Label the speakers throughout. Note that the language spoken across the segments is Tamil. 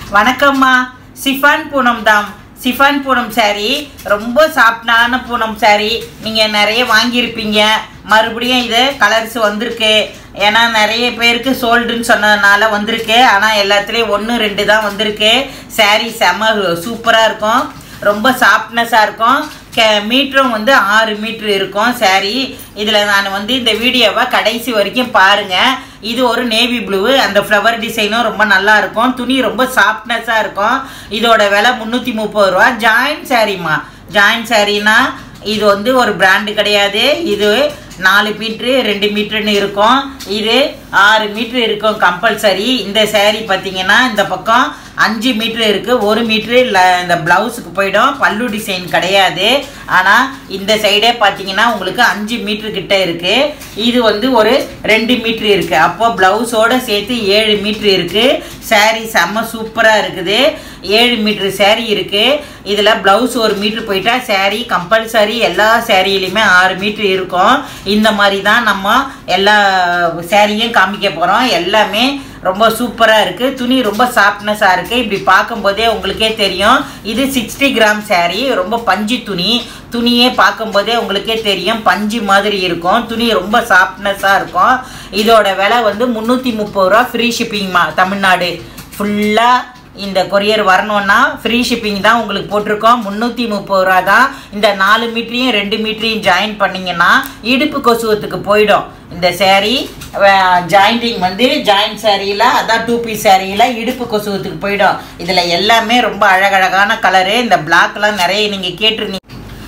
Speaker 1: வணக்கம்மா சிஃபான் பூனம் தாம் சிஃபான் பூனம் saree ரொம்ப சாஃப்டான பூனம் saree நீங்கள் நிறைய வாங்கியிருப்பீங்க மறுபடியும் இது கலர்ஸ் வந்திருக்கு ஏன்னா நிறைய பேருக்கு சோல்டுன்னு சொன்னதுனால வந்திருக்கு ஆனால் எல்லாத்துலேயும் ஒன்று ரெண்டு தான் வந்திருக்கு saree செம சூப்பராக இருக்கும் ரொம்ப சாஃப்ட்னஸாக இருக்கும் கே மீட்டரும் வந்து ஆறு மீட்ரு இருக்கும் saree இதில் நான் வந்து இந்த வீடியோவை கடைசி வரைக்கும் பாருங்கள் இது ஒரு நேவி ப்ளூ அந்த ஃப்ளவர் டிசைனும் ரொம்ப நல்லா இருக்கும் துணி ரொம்ப சாஃப்ட்னஸாக இருக்கும் இதோட விலை முந்நூற்றி முப்பது ரூபா ஜாயின் சாரீம்மா ஜாயின் சாரீனா இது வந்து ஒரு பிராண்டு கிடையாது இது நாலு மீட்ரு ரெண்டு மீட்ருன்னு இருக்கும் இது ஆறு மீட்ரு இருக்கும் கம்பல்சரி இந்த saree பார்த்தீங்கன்னா இந்த பக்கம் அஞ்சு மீட்ரு இருக்குது ஒரு மீட்ரு இல்லை இந்த ப்ளவுஸுக்கு போயிடும் பல்லு டிசைன் கிடையாது ஆனால் இந்த சைடே பார்த்தீங்கன்னா உங்களுக்கு அஞ்சு மீட்ரு கிட்ட இருக்குது இது வந்து ஒரு ரெண்டு மீட்ரு இருக்குது அப்போ ப்ளவுஸோடு சேர்த்து ஏழு மீட்ரு இருக்குது saree செம்ம சூப்பராக இருக்குது ஏழு மீட்ரு saree இருக்குது இதில் ப்ளவுஸ் ஒரு மீட்ரு போயிட்டா saree கம்பல்சரி எல்லா சேரீலையுமே ஆறு மீட்ரு இருக்கும் இந்த மாதிரி தான் நம்ம எல்லா சேரீயும் காமிக்க போகிறோம் எல்லாமே ரொம்ப சூப்பராக இருக்குது துணி ரொம்ப சாஃப்ட்னஸாக இருக்குது இப்படி பார்க்கும்போதே உங்களுக்கே தெரியும் இது சிக்ஸ்டி கிராம் saree ரொம்ப பஞ்சு துணி துணியே பார்க்கும்போதே உங்களுக்கே தெரியும் பஞ்சு மாதிரி இருக்கும் துணி ரொம்ப சாஃப்ட்னஸாக இருக்கும் இதோட விலை வந்து முந்நூற்றி முப்பது ரூபா ஃப்ரீ ஷிப்பிங்மா தமிழ்நாடு ஃபுல்லாக இந்த கொரியர் வரணும்னா ஃப்ரீ ஷிப்பிங் தான் உங்களுக்கு போட்டிருக்கோம் முந்நூற்றி முப்பது ரூபா தான் இந்த நாலு மீட்டரையும் ரெண்டு மீட்டரையும் ஜாயின் பண்ணிங்கன்னா இடுப்பு கொசுவத்துக்கு போயிடும் இந்த saree ஜாயிண்டிங் வந்து ஜாயின் சேரீயில் அதான் டூ பீஸ் சேரீயில் இடுப்பு கொசுவத்துக்கு போயிடும் இதில் எல்லாமே ரொம்ப அழகழகான கலரு இந்த பிளாக்லாம் நிறைய நீங்கள் கேட்டிருந்தீங்க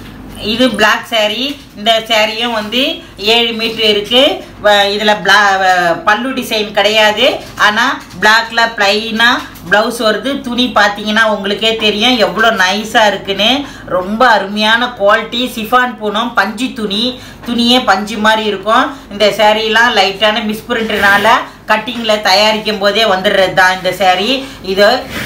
Speaker 1: இது Black saree இந்த சேரீயும் வந்து ஏழு மீட்ரு இருக்குது இதில் பிளா வ- பல்லு டிசைன் கிடையாது ஆனால் பிளாக்ல ப்ளைனாக ப்ளவுஸ் வருது துணி பார்த்தீங்கன்னா உங்களுக்கே தெரியும் எவ்வளோ நைஸாக இருக்குன்னு ரொம்ப அருமையான குவாலிட்டி சிஃபான் பூனம் பஞ்சு துணி துணியே பஞ்சு மாதிரி இருக்கும் இந்த சேரீலாம் லைட்டான மிஸ்பிரிண்ட்னால கட்டிங்கில் தயாரிக்கும் போதே வந்துடுறது தான் இந்த saree இது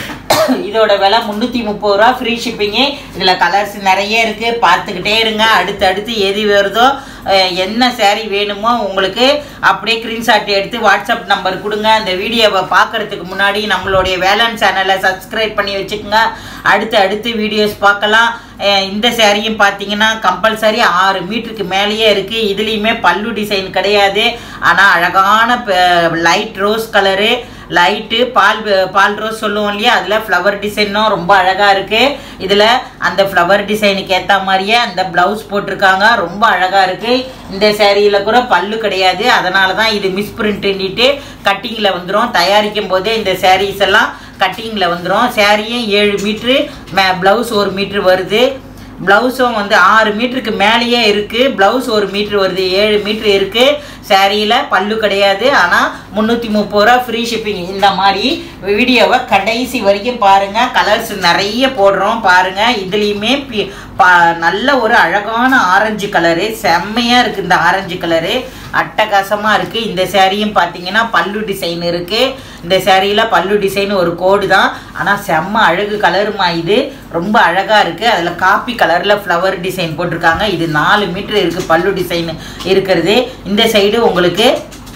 Speaker 1: இதோட விலை முந்நூற்றி முப்பது ரூபா ஃப்ரீ ஷிப்பிங்கு இதில் கலர்ஸ் நிறைய இருக்குது பார்த்துக்கிட்டே இருங்க அடுத்து அடுத்து எது வருதோ அஹ், என்ன saree வேணுமோ உங்களுக்கு அப்படியே ஸ்க்ரீன்ஷாட் எடுத்து வாட்ஸ்அப் நம்பர் கொடுங்க அந்த வீடியோவை பார்க்கறதுக்கு முன்னாடி நம்மளுடைய வேளாண் சேனலை சப்ஸ்கிரைப் பண்ணி வச்சுக்கோங்க அடுத்து அடுத்து வீடியோஸ் பார்க்கலாம் அஹ், இந்த சேரீயும் பார்த்தீங்கன்னா கம்பல்சரி ஆறு மீட்டருக்கு மேலேயே இருக்குது இதுலேயுமே பல்லு டிசைன் கிடையாது ஆனால் அழகான லைட் ரோஸ் கலரு லைட்டு பால் பால் ரோஸ் சொல்லுவோம் இல்லையா அதில் ஃப்ளவர் டிசைனும் ரொம்ப அழகாக இருக்குது இதில் அந்த ஃப்ளவர் டிசைனுக்கு ஏற்ற மாதிரியே அந்த ப்ளவுஸ் போட்டிருக்காங்க ரொம்ப அழகாக இருக்குது இந்த சேரீயில் கூட பல்லு கிடையாது அதனால தான் இது மிஸ் பிரிண்ட்டுன்னுட்டு கட்டிங்கில் வந்துடும் தயாரிக்கும் போதே இந்த sarees எல்லாம் கட்டிங்கில் வந்துடும் சேரீயும் ஏழு மீட்ரு மே ப்ளவுஸ் ஒரு மீட்ரு வருது ப்ளவுஸும் வந்து ஆறு மீட்டருக்கு மேலேயே இருக்குது ப்ளவுஸ் ஒரு மீட்ரு வருது ஏழு மீட்ரு இருக்குது சேரீயில் பல்லு கிடையாது ஆனால் முந்நூற்றி முப்பது ரூபா ஃப்ரீ ஷிப்பிங் இந்த மாதிரி வீடியோவை கடைசி வரைக்கும் பாருங்கள் கலர்ஸ் நிறைய போடுறோம் பாருங்கள் இதுலேயுமே பி- பா நல்ல ஒரு அழகான ஆரஞ்சு கலரு செம்மையாக இருக்குது இந்த ஆரஞ்சு கலரு அட்டகாசமாக இருக்குது இந்த சேரீயும் பார்த்தீங்கன்னா பல்லு டிசைன் இருக்குது இந்த சேரீயில் பல்லு டிசைன் ஒரு கோடு தான் ஆனால் செம்ம அழகு கலருமா இது ரொம்ப அழகாக இருக்குது அதில் காப்பி கலரில் ஃப்ளவர் டிசைன் போட்டிருக்காங்க இது நாலு மீட்ரு இருக்குது பல்லு டிசைன் இருக்கிறது இந்த சைடு உங்களுக்கு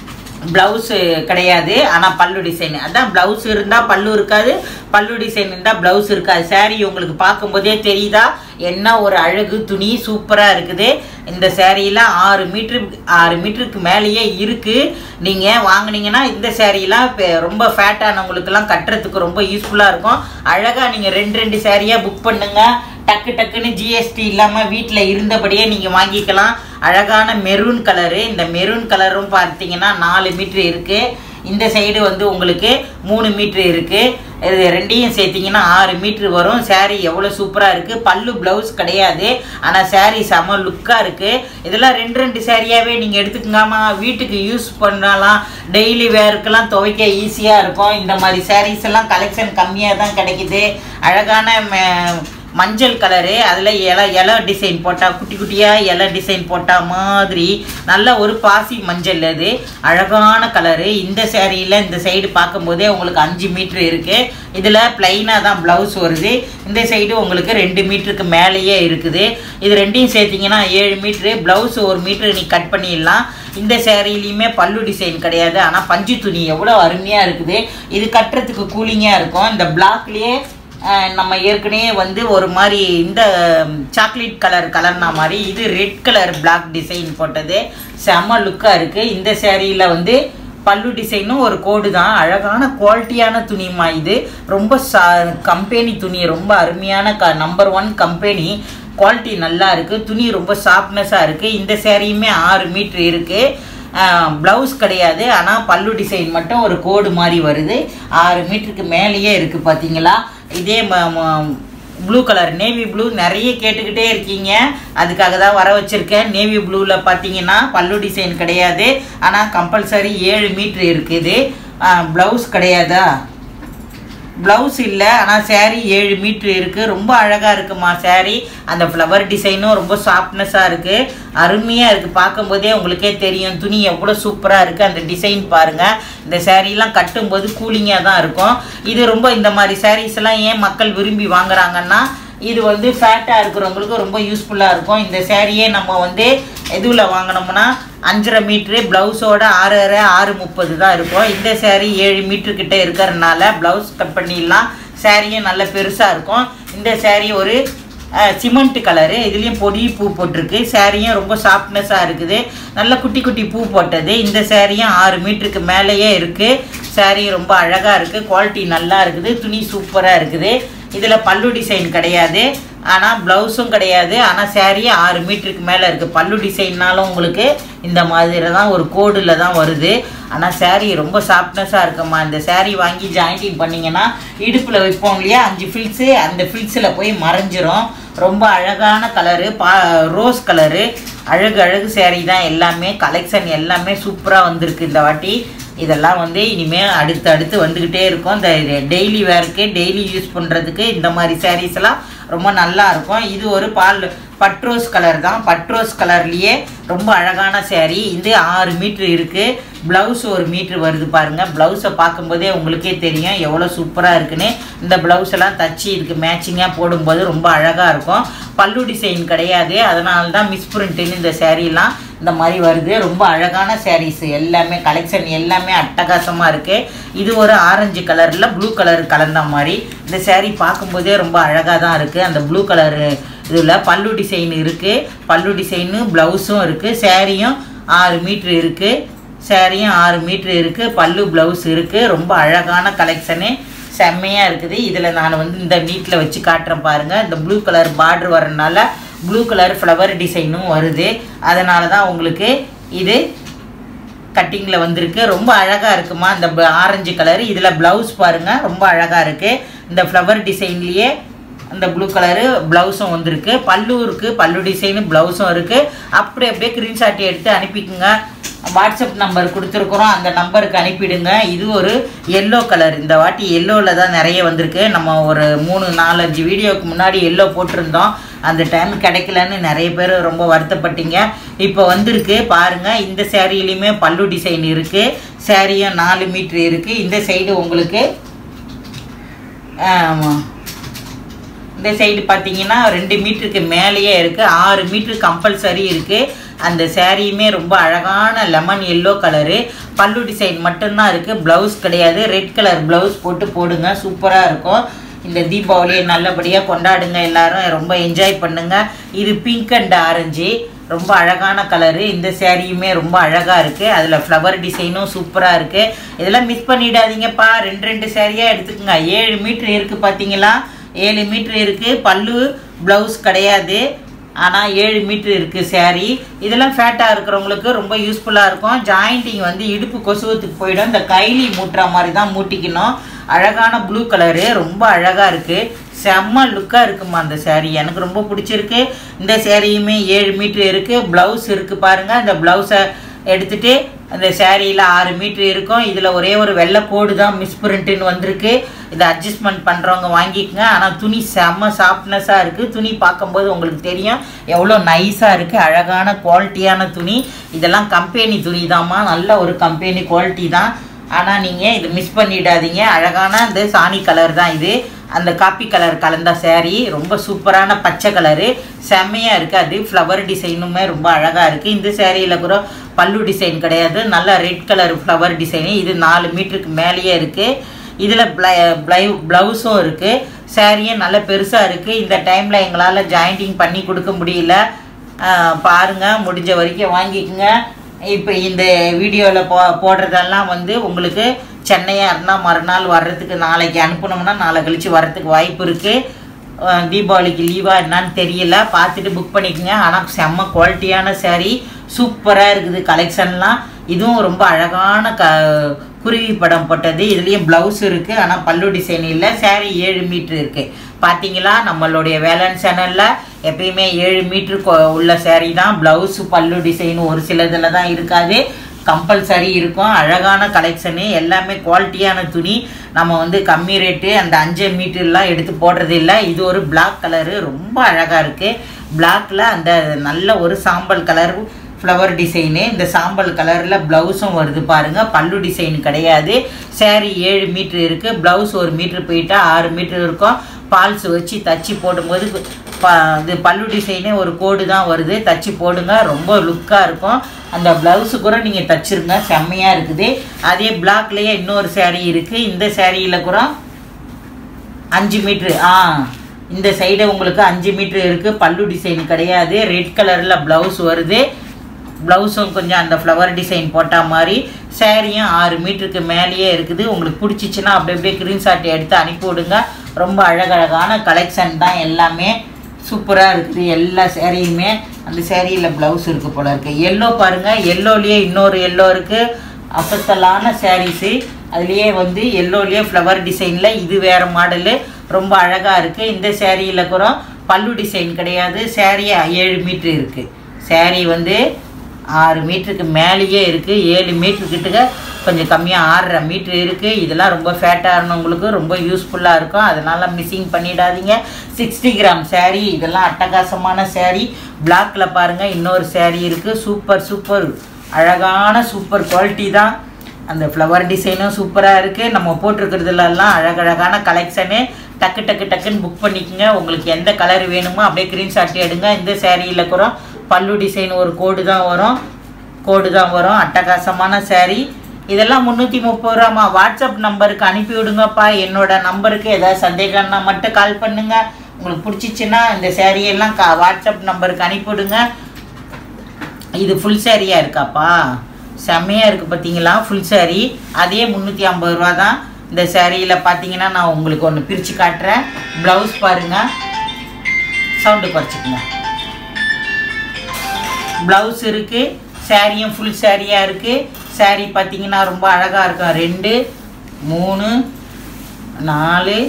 Speaker 1: ப்ளவுஸு கிடையாது ஆனால் பல்லு டிசைன் அதான் ப்ளவுஸ் இருந்தால் பல்லு இருக்காது பல்லு டிசைன் இருந்தால் ப்ளவுஸ் இருக்காது saree உங்களுக்கு பார்க்கும்போதே தெரியுதா என்ன ஒரு அழகு துணி சூப்பராக இருக்குது இந்த சேரீலாம் ஆறு மீட்ரு ஆறு மீட்டருக்கு மேலேயே இருக்குது நீங்கள் வாங்குனீங்கன்னா இந்த சேரீலாம் இப்போ ரொம்ப ஃபேட்டானவங்களுக்கெல்லாம் கட்டுறதுக்கு ரொம்ப யூஸ்ஃபுல்லாக இருக்கும் அழகாக நீங்கள் ரெண்டு ரெண்டு சேரீயாக புக் பண்ணுங்க டக்கு டக்குன்னு ஜிஎஸ்டி இல்லாமல் வீட்டில் இருந்தபடியே நீங்கள் வாங்கிக்கலாம் அழகான மெரூன் கலரு இந்த மெரூன் கலரும் பார்த்தீங்கன்னா நாலு மீட்ரு இருக்குது இந்த சைடு வந்து உங்களுக்கு மூணு மீட்ரு இருக்குது இது ரெண்டையும் சேர்த்திங்கன்னா ஆறு மீட்ரு வரும் saree எவ்வளோ சூப்பராக இருக்குது பல்லு ப்ளவுஸ் கிடையாது ஆனால் saree செம லுக்காக இருக்குது இதெல்லாம் ரெண்டு ரெண்டு சேரீயாகவே நீங்கள் எடுத்துக்கங்காமா வீட்டுக்கு யூஸ் பண்ணலாம் டெய்லி வேர்க்கெல்லாம் துவைக்க ஈஸியாக இருக்கும் இந்த மாதிரி sarees எல்லாம் கலெக்ஷன் கம்மியாக தான் கிடைக்குது அழகான ம- மஞ்சள் கலரு அதில் இலை இலை டிசைன் போட்டால் குட்டி குட்டியாக இலை டிசைன் போட்டால் மாதிரி நல்ல ஒரு பாசி மஞ்சள் அது அழகான கலரு இந்த சேரீயில் இந்த சைடு பார்க்கும்போதே உங்களுக்கு அஞ்சு மீட்ரு இருக்குது இதில் ப்ளைனாக தான் ப்ளவுஸ் வருது இந்த சைடு உங்களுக்கு ரெண்டு மீட்டருக்கு மேலேயே இருக்குது இது ரெண்டையும் சேர்த்திங்கன்னா ஏழு மீட்ரு ப்ளவுஸ் ஒரு மீட்ரு நீ கட் பண்ணிடலாம் இந்த சேரீலையுமே பல்லு டிசைன் கிடையாது ஆனால் பஞ்சு துணி எவ்வளோ அருமையாக இருக்குது இது கட்டுறதுக்கு கூலிங்காக இருக்கும் இந்த பிளாக்லேயே நம்ம ஏற்கனவே வந்து ஒரு மாதிரி இந்த சாக்லேட் கலர் கலர்னா மாதிரி இது ரெட் கலர் பிளாக் டிசைன் போட்டது செம்ம லுக்காக இருக்குது இந்த சேரீயில் வந்து பல்லு டிசைனும் ஒரு கோடு தான் அழகான குவாலிட்டியான துணிமா இது ரொம்ப சா கம்பெனி துணி ரொம்ப அருமையான க நம்பர் ஒன் கம்பெனி குவாலிட்டி நல்லா இருக்குது துணி ரொம்ப சாஃப்ட்னஸாக இருக்குது இந்த சேரீயுமே ஆறு மீட்ரு இருக்குது ப்ளவுஸ் கிடையாது ஆனால் பல்லு டிசைன் மட்டும் ஒரு கோடு மாதிரி வருது ஆறு மீட்டருக்கு மேலேயே இருக்குது பார்த்தீங்களா இதே ப்ளூ கலர் நேவி ப்ளூ நிறைய கேட்டுக்கிட்டே இருக்கீங்க அதுக்காக தான் வர வச்சுருக்கேன் நேவி ப்ளூவில் பார்த்தீங்கன்னா பல்லு டிசைன் கிடையாது ஆனால் கம்பல்சரி ஏழு மீட்ரு இருக்குது ப்ளவுஸ் கிடையாதா ப்ளவுஸ் இல்லை ஆனால் சேரீ ஏழு மீட்ரு இருக்குது ரொம்ப அழகாக இருக்குமா சேரீ அந்த ஃப்ளவர் டிசைனும் ரொம்ப சாஃப்ட்னஸாக இருக்குது அருமையாக இருக்குது பார்க்கும்போதே உங்களுக்கே தெரியும் துணி எவ்வளோ சூப்பராக இருக்குது அந்த டிசைன் பாருங்கள் இந்த சேரீலாம் கட்டும்போது கூலிங்காக தான் இருக்கும் இது ரொம்ப இந்த மாதிரி சாரீஸ் எல்லாம் ஏன் மக்கள் விரும்பி வாங்குறாங்கன்னா இது வந்து ஃபேட்டாக இருக்கிறவங்களுக்கு ரொம்ப யூஸ்ஃபுல்லாக இருக்கும் இந்த சேரீயே நம்ம வந்து எதுவில் வாங்கினோம்னா அஞ்சரை மீட்ரு ப்ளவுஸோட ஆறு அரை ஆறு முப்பது தான் இருக்கும் இந்த சேரீ ஏழு மீட்ரு கிட்ட இருக்கிறதுனால ப்ளவுஸ் கட் பண்ணிடலாம் சேரீயும் நல்ல பெருசாக இருக்கும் இந்த சேரீ ஒரு சிமெண்ட் கலரு இதுலேயும் பொடி பூ போட்டிருக்கு சேரீயும் ரொம்ப சாஃப்ட்னஸாக இருக்குது நல்ல குட்டி குட்டி பூ போட்டது இந்த சேரீயும் ஆறு மீட்டருக்கு மேலேயே இருக்குது சேரீ ரொம்ப அழகாக இருக்குது குவாலிட்டி நல்லா இருக்குது துணி சூப்பராக இருக்குது இதில் பல்லு டிசைன் கிடையாது ஆனால் ப்ளவுஸும் கிடையாது ஆனால் சேரீ ஆறு மீட்டருக்கு மேலே இருக்குது பல்லு டிசைன்னாலும் உங்களுக்கு இந்த மாதிரி தான் ஒரு கோடில் தான் வருது ஆனால் சேரீ ரொம்ப சாஃப்ட்னஸாக இருக்குமா இந்த சேரீ வாங்கி ஜாயிண்டிங் பண்ணிங்கன்னா இடுப்பில் வைப்போம் இல்லையா அஞ்சு ஃபில்ஸு அந்த ஃபில்ஸில் போய் மறைஞ்சிரும் ரொம்ப அழகான கலரு பா ரோஸ் கலரு அழகு அழகு சேரீ தான் எல்லாமே கலெக்ஷன் எல்லாமே சூப்பராக வந்திருக்கு இந்த வாட்டி இதெல்லாம் வந்து இனிமேல் அடுத்து அடுத்து வந்துக்கிட்டே இருக்கும் இந்த டெய்லி வேருக்கு டெய்லி யூஸ் பண்ணுறதுக்கு இந்த மாதிரி சாரீஸ் எல்லாம் ரொம்ப நல்லா இருக்கும் இது ஒரு பால் பட்ரோஸ் கலர் தான் பட்ரோஸ் கலர்லேயே ரொம்ப அழகான சேரீ இது ஆறு மீட்ரு இருக்குது ப்ளவுஸ் ஒரு மீட்ரு வருது பாருங்கள் ப்ளவுஸை பார்க்கும்போதே உங்களுக்கே தெரியும் எவ்வளோ சூப்பராக இருக்குன்னு இந்த ப்ளவுஸ் எல்லாம் தச்சு இதுக்கு மேட்சிங்காக போடும்போது ரொம்ப அழகாக இருக்கும் பல்லு டிசைன் கிடையாது அதனால தான் மிஸ் பிரிண்ட்டுன்னு இந்த சேரீலாம் இந்த மாதிரி வருது ரொம்ப அழகான சாரீஸ் எல்லாமே கலெக்ஷன் எல்லாமே அட்டகாசமாக இருக்குது இது ஒரு ஆரஞ்சு கலரில் ப்ளூ கலர் கலந்த மாதிரி இந்த சேரீ பார்க்கும்போதே ரொம்ப அழகாக தான் இருக்குது அந்த ப்ளூ கலரு இதில் பல்லு டிசைன் இருக்குது பல்லு டிசைனு ப்ளவுஸும் இருக்குது சேரீயும் ஆறு மீட்ரு இருக்குது சேரீயும் ஆறு மீட்ரு இருக்குது பல்லு ப்ளவுஸ் இருக்குது ரொம்ப அழகான கலெக்ஷனு செம்மையாக இருக்குது இதில் நான் வந்து இந்த நீட்டில் வச்சு காட்டுறேன் பாருங்கள் இந்த ப்ளூ கலர் பார்டர் வரனால ப்ளூ கலர் ஃப்ளவர் டிசைனும் வருது அதனால தான் உங்களுக்கு இது கட்டிங்கில் வந்திருக்கு ரொம்ப அழகாக இருக்குமா இந்த ஆரஞ்சு கலர் இதில் ப்ளவுஸ் பாருங்கள் ரொம்ப அழகாக இருக்குது இந்த ஃப்ளவர் டிசைன்லேயே அந்த ப்ளூ கலரு ப்ளவுஸும் வந்திருக்கு பல்லு இருக்குது பல்லு டிசைனு ப்ளவுஸும் இருக்குது அப்படி அப்படியே ஸ்க்ரீன்ஷாட் எடுத்து அனுப்பிக்குங்க வாட்ஸ்அப் நம்பர் கொடுத்துருக்குறோம் அந்த நம்பருக்கு அனுப்பிடுங்க இது ஒரு எல்லோ கலர் இந்த வாட்டி எல்லோவில் தான் நிறைய வந்திருக்கு நம்ம ஒரு மூணு நாலஞ்சு வீடியோவுக்கு முன்னாடி எல்லோ போட்டிருந்தோம் அந்த டைம் கிடைக்கலன்னு நிறைய பேர் ரொம்ப வருத்தப்பட்டீங்க இப்போ வந்திருக்கு பாருங்கள் இந்த சேரீலையுமே பல்லு டிசைன் இருக்குது சேரீயும் நாலு மீட்ரு இருக்குது இந்த சைடு உங்களுக்கு இந்த சைடு பார்த்தீங்கன்னா ரெண்டு மீட்டருக்கு மேலேயே இருக்குது ஆறு மீட்ரு கம்பல்சரி இருக்குது அந்த சேரீயுமே ரொம்ப அழகான lemon yellow colour pallu design மட்டும்தான் இருக்குது ப்ளவுஸ் கிடையாது ரெட் கலர் ப்ளவுஸ் போட்டு போடுங்க சூப்பராக இருக்கும் இந்த தீபாவளியை நல்லபடியாக கொண்டாடுங்க எல்லாரும் ரொம்ப என்ஜாய் பண்ணுங்க இது பிங்க் அண்ட் ஆரஞ்சு ரொம்ப அழகான கலரு இந்த சேரீயுமே ரொம்ப அழகாக இருக்குது அதில் ஃப்ளவர் டிசைனும் சூப்பராக இருக்குது இதெல்லாம் மிஸ் பண்ணிடாதீங்கப்பா ரெண்டு ரெண்டு சேரீயாக எடுத்துக்கோங்க ஏழு மீட்ரு இருக்குது பார்த்தீங்களா ஏழு மீட்ரு இருக்குது பல்லு ப்ளவுஸ் கிடையாது ஆனால் ஏழு மீட்ரு இருக்குது சேரீ இதெல்லாம் ஃபேட்டாக இருக்கிறவங்களுக்கு ரொம்ப யூஸ்ஃபுல்லாக இருக்கும் ஜாயிண்டிங் வந்து இடுப்பு கொசுவத்துக்கு போயிடும் இந்த கைலி மூட்டுற மாதிரி தான் மூட்டிக்கணும் அழகான ப்ளூ கலரு ரொம்ப அழகாக இருக்குது செம்ம லுக்காக இருக்குமா அந்த சேரீ எனக்கு ரொம்ப பிடிச்சிருக்கு இந்த சேரீயுமே ஏழு மீட்ரு இருக்குது ப்ளவுஸ் இருக்குது பாருங்கள் இந்த ப்ளவுஸை எடுத்துகிட்டு அந்த சேரீயில் ஆறு மீட்ரு இருக்கும் இதில் ஒரே ஒரு வெள்ளை கோடு தான் மிஸ் பிரிண்ட்டுன்னு வந்திருக்கு இதை அட்ஜஸ்ட்மெண்ட் பண்ணுறவங்க வாங்கிக்கோங்க ஆனால் துணி செம்ம சாஃப்ட்னஸாக இருக்குது துணி பார்க்கும்போது உங்களுக்கு தெரியும் எவ்வளோ நைஸாக இருக்குது அழகான குவாலிட்டியான துணி இதெல்லாம் கம்பெனி துணி தாம்மா நல்ல ஒரு கம்பெனி குவாலிட்டி தான் ஆனால் நீங்கள் இது மிஸ் பண்ணிடாதீங்க அழகான இந்த சாணி கலர் தான் இது அந்த காப்பி கலர் கலந்த சேரீ ரொம்ப சூப்பரான பச்சை கலரு செம்மையாக இருக்குது அது ஃப்ளவர் டிசைனுமே ரொம்ப அழகாக இருக்குது இந்த சேரீயில் கூட பல்லு டிசைன் கிடையாது நல்லா ரெட் கலர் ஃப்ளவர் டிசைனு இது நாலு மீட்டருக்கு மேலேயே இருக்குது இதில் ப்ளை ப்ளவுஸும் இருக்குது சாரியும் நல்ல பெருசாக இருக்குது இந்த டைமில் எங்களால் ஜாயிண்டிங் பண்ணி கொடுக்க முடியல ஆஹ் பாருங்க முடிஞ்ச வரைக்கும் வாங்கிக்கோங்க இப்போ இந்த வீடியோவில் போ போடுறதெல்லாம் வந்து உங்களுக்கு சென்னையாக இருந்தால் மறுநாள் வர்றதுக்கு நாளைக்கு அனுப்பணும்னா நாளை கழித்து வர்றதுக்கு வாய்ப்பு இருக்குது தீபாவளிக்கு லீவாக என்னன்னு தெரியல பார்த்துட்டு புக் பண்ணிக்கோங்க ஆனால் செம்ம குவாலிட்டியான saree சூப்பராக இருக்குது கலெக்ஷன்லாம் இதுவும் ரொம்ப அழகான க குருவி படம் போட்டது இதுலேயும் ப்ளவுஸ் இருக்குது ஆனால் பல்லு டிசைன் இல்லை saree ஏழு மீட்ரு இருக்குது பார்த்தீங்களா நம்மளுடைய வேலன் சேனலில் எப்பயுமே ஏழு மீட்ரு உள்ள saree தான் ப்ளவுஸு பல்லு டிசைன் ஒரு சிலதில் தான் இருக்காது கம்பல்சரி இருக்கும் அழகான கலெக்ஷனு எல்லாமே குவாலிட்டியான துணி நம்ம வந்து கம்மி ரேட்டு அந்த அஞ்சு மீட்டர்லாம் எடுத்து போடுறது இல்லை இது ஒரு பிளாக் கலரு ரொம்ப அழகாக இருக்குது பிளாக்ல அந்த நல்ல ஒரு சாம்பல் கலர் ஃப்ளவர் டிசைனு இந்த சாம்பல் கலரில் ப்ளவுஸும் வருது பாருங்கள் பல்லு டிசைன் கிடையாது saree ஏழு மீட்ரு இருக்குது ப்ளவுஸ் ஒரு மீட்ரு போயிட்டா ஆறு மீட்ரு இருக்கும் பால்ஸ் வச்சு தச்சு போடும்போது ப இது பல்லு டிசைனே ஒரு கோடு தான் வருது தச்சு போடுங்க ரொம்ப லுக்காக இருக்கும் அந்த ப்ளவுஸு கூட நீங்கள் தச்சிருங்க செம்மையாக இருக்குது அதே பிளாக்லேயே இன்னொரு saree இருக்குது இந்த சேரீயில் கூட அஞ்சு மீட்ரு ஆ இந்த சைடு உங்களுக்கு அஞ்சு மீட்ரு இருக்குது பல்லு டிசைன் கிடையாது ரெட் கலரில் ப்ளவுஸ் வருது ப்ளவுஸும் கொஞ்சம் அந்த ஃப்ளவர் டிசைன் போட்ட மாதிரி சேரீயும் ஆறு மீட்டருக்கு மேலேயே இருக்குது உங்களுக்கு பிடிச்சிச்சின்னா அப்படி அப்படியே ஸ்க்ரீன்ஷாட் எடுத்து அனுப்பி விடுங்க ரொம்ப அழகழகான கலெக்ஷன் தான் எல்லாமே சூப்பராக இருக்குது எல்லா சேரீயுமே அந்த சேரீயில் ப்ளவுஸ் இருக்குது போல இருக்குது எல்லோ பாருங்கள் எல்லோலேயே இன்னொரு எல்லோ இருக்குது அசத்தலான சாரீஸு அதுலேயே வந்து எல்லோலேயே ஃப்ளவர் டிசைனில் இது வேறு மாடலு ரொம்ப அழகாக இருக்குது இந்த சேரீயில் கூட பல்லு டிசைன் கிடையாது சேரீ ஏழு மீட்ரு இருக்குது சேரீ வந்து ஆறு மீட்டருக்கு மேலேயே இருக்குது ஏழு மீட்ரு கிட்டக்க கொஞ்சம் கம்மியாக ஆறரை மீட்ரு இருக்குது இதெல்லாம் ரொம்ப ஃபேட்டாக இருந்தவங்களுக்கு ரொம்ப யூஸ்ஃபுல்லாக இருக்கும் அதனால் மிஸ்ஸிங் பண்ணிடாதீங்க சிக்ஸ்டி கிராம் saree இதெல்லாம் அட்டகாசமான saree பிளாக்ல பாருங்கள் இன்னொரு saree இருக்குது சூப்பர் சூப்பர் அழகான சூப்பர் குவாலிட்டி தான் அந்த ஃப்ளவர் டிசைனும் சூப்பராக இருக்குது நம்ம போட்டிருக்கிறதுலலாம் அழகழகான கலெக்ஷனு டக்கு டக்கு டக்குன்னு புக் பண்ணிக்கோங்க உங்களுக்கு எந்த கலர் வேணுமோ அப்படியே ஸ்க்ரீன்ஷாட் எடுங்க இந்த சேரீயில் கூட பல்லு டிசைன் ஒரு கோடு தான் வரும் கோடு தான் வரும் அட்டகாசமான saree இதெல்லாம் முந்நூற்றி முப்பது ரூபாமா வாட்ஸ்அப் நம்பருக்கு அனுப்பி விடுங்கப்பா என்னோட நம்பருக்கு ஏதாவது சந்தேகம்னா மட்டும் கால் பண்ணுங்க உங்களுக்கு பிடிச்சிச்சின்னா இந்த saree எல்லாம் கா வாட்ஸ்அப் நம்பருக்கு அனுப்பி விடுங்க இது ஃபுல் சாரியாக இருக்காப்பா செம்மையாக இருக்குது பார்த்தீங்களா ஃபுல் saree அதே முந்நூற்றி ஐம்பது ரூபா தான் இந்த சேரீயில் பார்த்தீங்கன்னா நான் உங்களுக்கு ஒன்று பிரித்து காட்டுறேன் ப்ளவுஸ் பாருங்கள் சவுண்டு குறைச்சிக்கங்க ப்ளவுஸ் இருக்குது சாரியும் ஃபுல் சாரியாக இருக்குது saree பார்த்தீங்கன்னா ரொம்ப அழகாக இருக்கும் ரெண்டு மூணு நாலு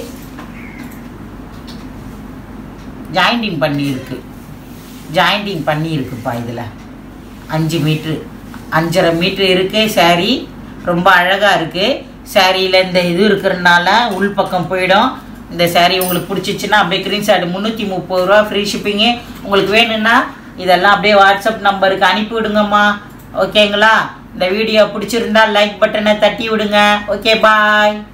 Speaker 1: ஜாயிண்டிங் பண்ணியிருக்கு ஜாயிண்டிங் பண்ணியிருக்குப்பா இதில் அஞ்சு மீட்ரு அஞ்சரை மீட்ரு இருக்குது saree ரொம்ப அழகாக இருக்குது சாரியில் இந்த இது இருக்கிறனால உள் பக்கம் போயிடும் இந்த saree உங்களுக்கு பிடிச்சிச்சின்னா அப்படியே ஸ்க்ரீன்ஷாட் முந்நூற்றி முப்பது ரூபா ஃப்ரீ ஷிப்பிங்கு உங்களுக்கு வேணும்னா இதெல்லாம் அப்படியே வாட்ஸ்அப் நம்பருக்கு அனுப்பி விடுங்கம்மா ஓகேங்களா இந்த வீடியோ பிடிச்சிருந்தா லைக் பட்டனை தட்டி விடுங்க ஓகே பாய்